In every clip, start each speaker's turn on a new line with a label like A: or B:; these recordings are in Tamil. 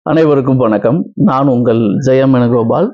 A: அனைவருக்கும் வணக்கம் நான் உங்கள் ஜெயம் கோபால்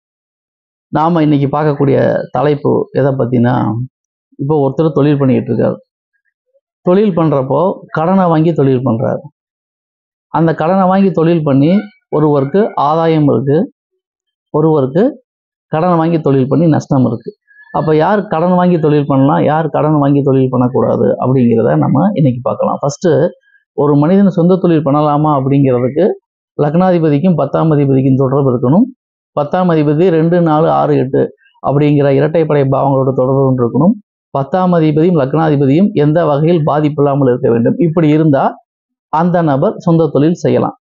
A: நாம இன்னைக்கு பார்க்கக்கூடிய தலைப்பு எதை பத்தினா இப்போ ஒருத்தர் தொழில் பண்ணிக்கிட்டு இருக்காரு தொழில் பண்றப்போ கடனை வாங்கி தொழில் பண்றாரு அந்த கடனை வாங்கி தொழில் பண்ணி ஒருவருக்கு ஆதாயம் இருக்கு ஒருவருக்கு கடன் வாங்கி தொழில் பண்ணி நஷ்டம் இருக்கு அப்போ யார் கடன் வாங்கி தொழில் பண்ணலாம் யார் கடன் வாங்கி தொழில் பண்ணக்கூடாது அப்படிங்கிறத நம்ம இன்னைக்கு பார்க்கலாம் ஃபர்ஸ்ட் ஒரு மனிதன் சொந்த தொழில் பண்ணலாமா அப்படிங்கிறதுக்கு லக்னாதிபதிக்கும் பத்தாம் அதிபதிக்கும் தொடர்பு இருக்கணும் பத்தாம் அதிபதி ரெண்டு நாலு ஆறு எட்டு அப்படிங்கிற இரட்டைப்படை பாவங்களோட தொடர்பு கொண்டு இருக்கணும் பத்தாம் அதிபதியும் லக்னாதிபதியும் எந்த வகையில் பாதிப்பு இல்லாமல் இருக்க வேண்டும் இப்படி இருந்தா அந்த நபர் சொந்த தொழில் செய்யலாம்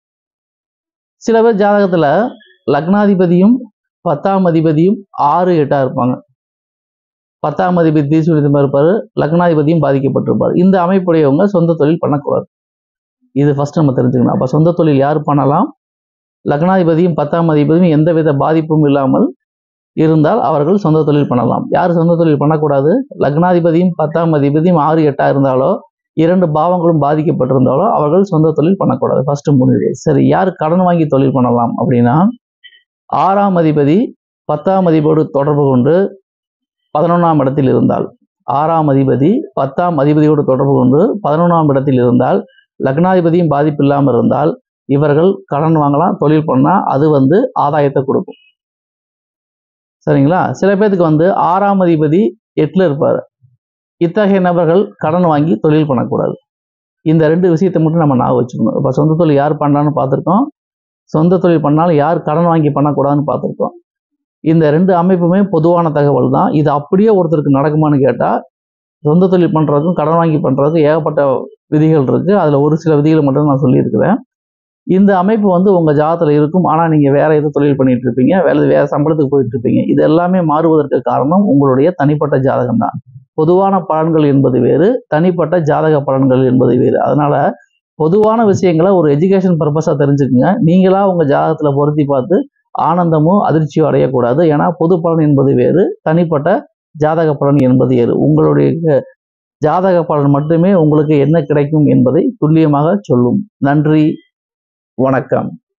A: சில பேர் ஜாதகத்துல லக்னாதிபதியும் பத்தாம் அதிபதியும் ஆறு எட்டா இருப்பாங்க பத்தாம் அதிபதி தீசுரிதமாக இருப்பார் லக்னாதிபதியும் பாதிக்கப்பட்டிருப்பார் இந்த அமைப்புடையவங்க சொந்த தொழில் பண்ணக்கூடாது இது ஃபர்ஸ்ட் நம்ம தெரிஞ்சுக்கணும் அப்போ சொந்த தொழில் யார் பண்ணலாம் லக்னாதிபதியும் பத்தாம் அதிபதியும் எந்தவித பாதிப்பும் இல்லாமல் இருந்தால் அவர்கள் சொந்த தொழில் பண்ணலாம் யார் சொந்த தொழில் பண்ணக்கூடாது லக்னாதிபதியும் பத்தாம் அதிபதியும் ஆறு எட்டா இருந்தாலோ இரண்டு பாவங்களும் பாதிக்கப்பட்டிருந்தாலோ அவர்கள் சொந்த தொழில் பண்ணக்கூடாது ஃபர்ஸ்ட் முன்னிலை சரி யார் கடன் வாங்கி தொழில் பண்ணலாம் அப்படின்னா ஆறாம் அதிபதி பத்தாம் அதிபரோடு தொடர்பு கொண்டு பதினொன்றாம் இடத்தில் இருந்தால் ஆறாம் அதிபதி பத்தாம் அதிபதியோடு தொடர்பு கொண்டு பதினொன்றாம் இடத்தில் இருந்தால் லக்னாதிபதியும் பாதிப்பு இல்லாமல் இருந்தால் இவர்கள் கடன் வாங்கலாம் தொழில் பண்ணால் அது வந்து ஆதாயத்தை கொடுக்கும் சரிங்களா சில பேர்த்துக்கு வந்து ஆறாம் அதிபதி எட்டில் இருப்பார் இத்தகைய நபர்கள் கடன் வாங்கி தொழில் பண்ணக்கூடாது இந்த ரெண்டு விஷயத்தை மட்டும் நம்ம ஞாபகம் வச்சுக்கணும் இப்போ சொந்த தொழில் யார் பண்ணலான்னு பார்த்துருக்கோம் சொந்த தொழில் பண்ணாலும் யார் கடன் வாங்கி பண்ணக்கூடாதுன்னு பார்த்துருக்கோம் இந்த ரெண்டு அமைப்புமே பொதுவான தகவல் தான் இது அப்படியே ஒருத்தருக்கு நடக்குமான்னு கேட்டால் சொந்த தொழில் பண்ணுறதுக்கும் கடன் வாங்கி பண்ணுறதுக்கும் ஏகப்பட்ட விதிகள் இருக்குது அதில் ஒரு சில விதிகளை மட்டும் நான் சொல்லியிருக்கிறேன் இந்த அமைப்பு வந்து உங்கள் ஜாதத்தில் இருக்கும் ஆனால் நீங்கள் வேற எது தொழில் பண்ணிட்டு இருப்பீங்க வேலை வேற சம்பளத்துக்கு போயிட்டு இருப்பீங்க இது எல்லாமே மாறுவதற்கு காரணம் உங்களுடைய தனிப்பட்ட ஜாதகம் தான் பொதுவான பலன்கள் என்பது வேறு தனிப்பட்ட ஜாதக பலன்கள் என்பது வேறு அதனால பொதுவான விஷயங்களை ஒரு எஜுகேஷன் பர்பஸாக தெரிஞ்சுக்குங்க நீங்களா உங்கள் ஜாதகத்தில் பொருத்தி பார்த்து ஆனந்தமோ அதிர்ச்சியோ அடையக்கூடாது ஏன்னா பொது பலன் என்பது வேறு தனிப்பட்ட ஜாதக பலன் என்பது வேறு உங்களுடைய ஜாதக பலன் மட்டுமே உங்களுக்கு என்ன கிடைக்கும் என்பதை துல்லியமாக சொல்லும் நன்றி வணக்கம்